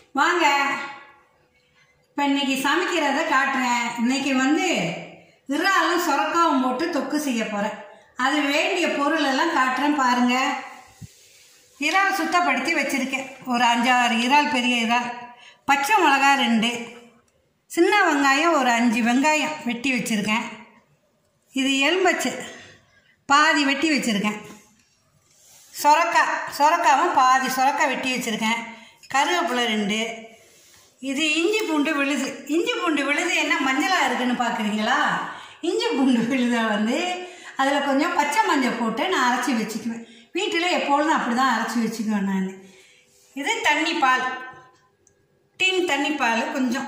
வாங்க இப்போ இன்னைக்கு சமைக்கிறத காட்டுறேன் இன்னைக்கு வந்து இறாலும் சுரக்காவும் போட்டு தொக்கு செய்ய போகிறேன் அது வேண்டிய பொருள் எல்லாம் காட்டுறேன் பாருங்க இறால் சுத்தப்படுத்தி வச்சுருக்கேன் ஒரு அஞ்சாறு இறால் பெரிய இறால் பச்சை மிளகா ரெண்டு சின்ன வெங்காயம் ஒரு அஞ்சு வெங்காயம் வெட்டி வச்சுருக்கேன் இது எலும்பச்சு பாதி வெட்டி வச்சுருக்கேன் சொரக்காய் சொரக்காவும் பாதி சொரக்காய் வெட்டி வச்சுருக்கேன் கருவேப்பிலை ரெண்டு இது இஞ்சி பூண்டு விழுது இஞ்சி பூண்டு விழுது என்ன மஞ்சளாக இருக்குன்னு பார்க்குறீங்களா இஞ்சி பூண்டு விழுதை வந்து அதில் கொஞ்சம் பச்சை மஞ்சள் போட்டு நான் அரைச்சி வச்சுக்குவேன் வீட்டில் எப்பொழுதும் அப்படி தான் அரைச்சி வச்சுக்குவேன் நான் இது தண்ணி பால் டீன் தண்ணி பால் கொஞ்சம்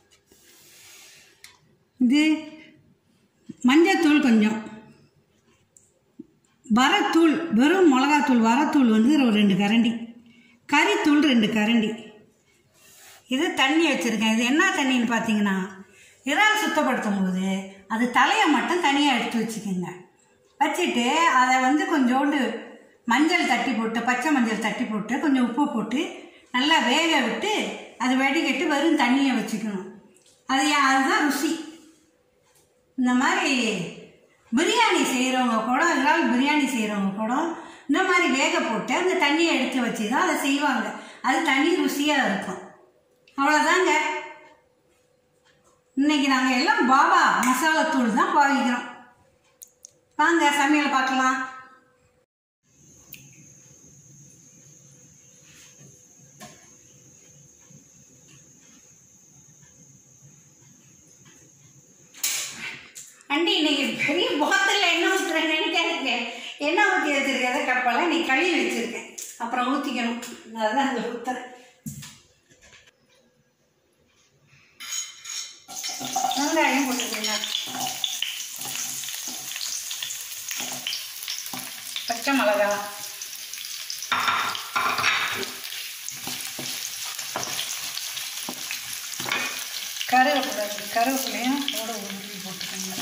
இது மஞ்சத்தூள் கொஞ்சம் வரத்தூள் வெறும் மிளகாத்தூள் வரத்தூள் வந்து ஒரு ரெண்டு கரண்டி கறித்தூள் ரெண்டு கரண்டி இது தண்ணி வச்சுருக்கேன் இது என்ன தண்ணின்னு பார்த்தீங்கன்னா இறால் சுத்தப்படுத்தும் போது அது தலையை மட்டும் தனியாக எடுத்து வச்சுக்கோங்க வச்சுட்டு அதை வந்து கொஞ்சோண்டு மஞ்சள் தட்டி போட்டு பச்சை மஞ்சள் தட்டி போட்டு கொஞ்சம் உப்பு போட்டு நல்லா வேக விட்டு அது வடிகட்டி வெறும் தண்ணியை வச்சுக்கணும் அது ஏன் அதுதான் ருசி இந்த மாதிரி பிரியாணி செய்கிறவங்க கூட இறால் பிரியாணி செய்கிறவங்க கூட இந்த மாதிரி வேக போட்டு அந்த தண்ணியை எடுத்து வச்சு தான் அதை செய்வாங்க அது தனி ருசியாக இருக்கும் அவ்வளோதாங்க இன்னைக்கு நாங்கள் எல்லாம் பாபா மசாலா தூள் தான் பாவிக்கிறோம் வாங்க சமையல் பார்க்கலாம் அண்டி இன்னைக்கு பெரிய பாத்திரில் எண்ணெய் ஊற்றுறேன்னு நினைக்காதீங்க எண்ணெய் ஊற்றி வச்சிருக்கிறத கப்பெல்லாம் நீ கழுவி வச்சிருக்கேன் அப்புறம் ஊற்றிக்கணும் அதுதான் அதில் ஊற்றுறேன் வெங்காயம் போட்டுக்கோங்க பச்சை மிளகா கருவேப்பிலை கருவேப்பிலையும் கூட உருவி போட்டுக்கோங்க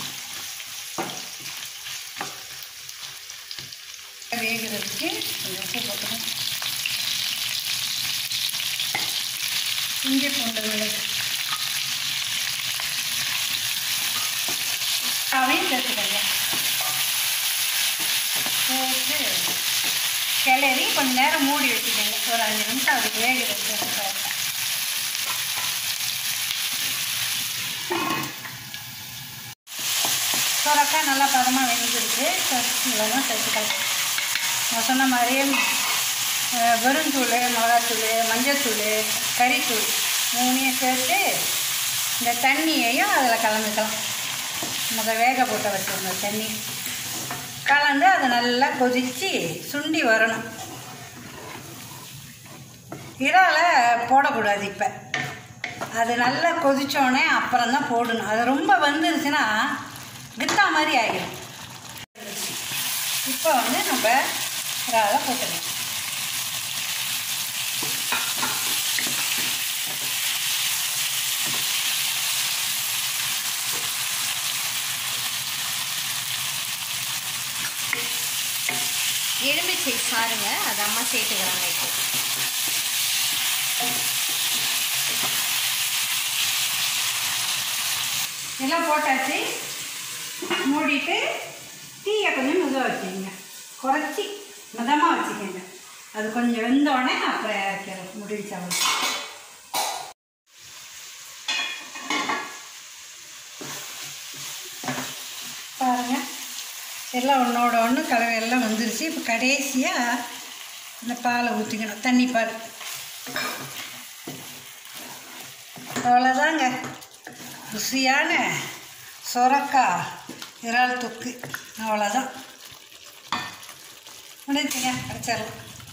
வேகிறதுக்கு கொஞ்சம் உப்பு போட்டுக்கணும் இஞ்சி பூண்டு விழுது அதையும் சேர்த்துக்கோங்க போட்டு கிளறி கொஞ்ச நேரம் மூடி வச்சுக்கோங்க ஒரு அஞ்சு நிமிஷம் அதுக்கு வேகிறதுக்கு சுரக்காய் நல்லா பதமாக வெந்துருக்கு இதெல்லாம் சேர்த்துக்கலாம் நான் சொன்ன மாதிரியே அஹ், வெறுந்தூள் மிளகாத்தூள் மஞ்சத்தூள் கறித்தூள் மூணையும் சேர்த்து இந்த தண்ணியையும் அதில் கலந்துக்கலாம் முத வேக போட்ட வச்சுருந்த தண்ணி கலந்து அதை நல்லா கொதித்து சுண்டி வரணும் இறால போடக்கூடாது இப்போ அது நல்லா கொதிச்சோடனே அப்புறம் தான் போடணும் அது ரொம்ப வந்துருச்சுன்னா கித்தா மாதிரி ஆகிடும் இப்போ வந்து நம்ம இறால போட்டுக்கலாம் எலும்பிச்சை சாருங்க அது அம்மா சேர்த்துக்கிறாங்க இப்போ எல்லாம் போட்டாச்சு மூடிட்டு டீயை கொஞ்சம் மெதுவாக வச்சுக்கோங்க குறைச்சி மிதமாக வச்சுக்கோங்க அது கொஞ்சம் வெந்தோடனே அப்புறம் இறக்கிறோம் முடிச்சு அவ்வளோ பாருங்க எல்லாம் ஒன்றோட ஒன்று கலவை எல்லாம் வந்துருச்சு இப்போ கடைசியாக இந்த பாலை ஊற்றிக்கணும் தண்ணி பால் அவ்வளோதாங்க ருசியான சொரக்காய் இறால் தொக்கு அவ்வளோதான் முடிஞ்சுங்க அடிச்சிடலாம்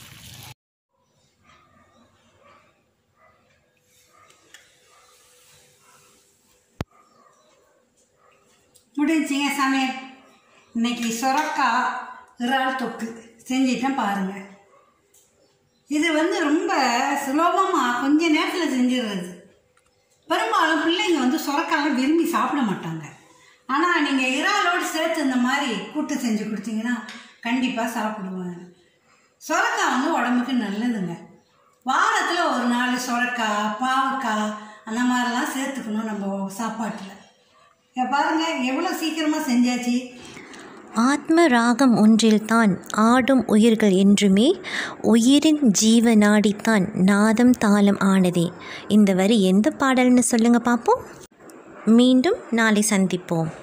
முடிஞ்சுங்க சமையல் இன்னைக்கு சொரக்காய் இறால் தொக்கு செஞ்சிட்டேன் பாருங்கள் இது வந்து ரொம்ப சுலபமாக கொஞ்ச நேரத்தில் செஞ்சிடுறது பெரும்பாலும் பிள்ளைங்க வந்து சுரக்காலாம் விரும்பி சாப்பிட மாட்டாங்க ஆனால் நீங்கள் இறாலோடு சேர்த்து இந்த மாதிரி கூட்டு செஞ்சு கொடுத்தீங்கன்னா கண்டிப்பாக சாப்பிடுவாங்க சுரக்காய் வந்து உடம்புக்கு நல்லதுங்க வாரத்தில் ஒரு நாள் சுரக்காய் பாவக்காய் அந்த மாதிரிலாம் சேர்த்துக்கணும் நம்ம சாப்பாட்டில் இங்க பாருங்க எவ்வளோ சீக்கிரமாக செஞ்சாச்சு ஆத்ம ராகம் ஒன்றில்தான் ஆடும் உயிர்கள் என்றுமே உயிரின் ஜீவ நாடித்தான் நாதம் தாளம் ஆனதே இந்த வரி எந்த பாடல்னு சொல்லுங்க பார்ப்போம் மீண்டும் நாளை சந்திப்போம்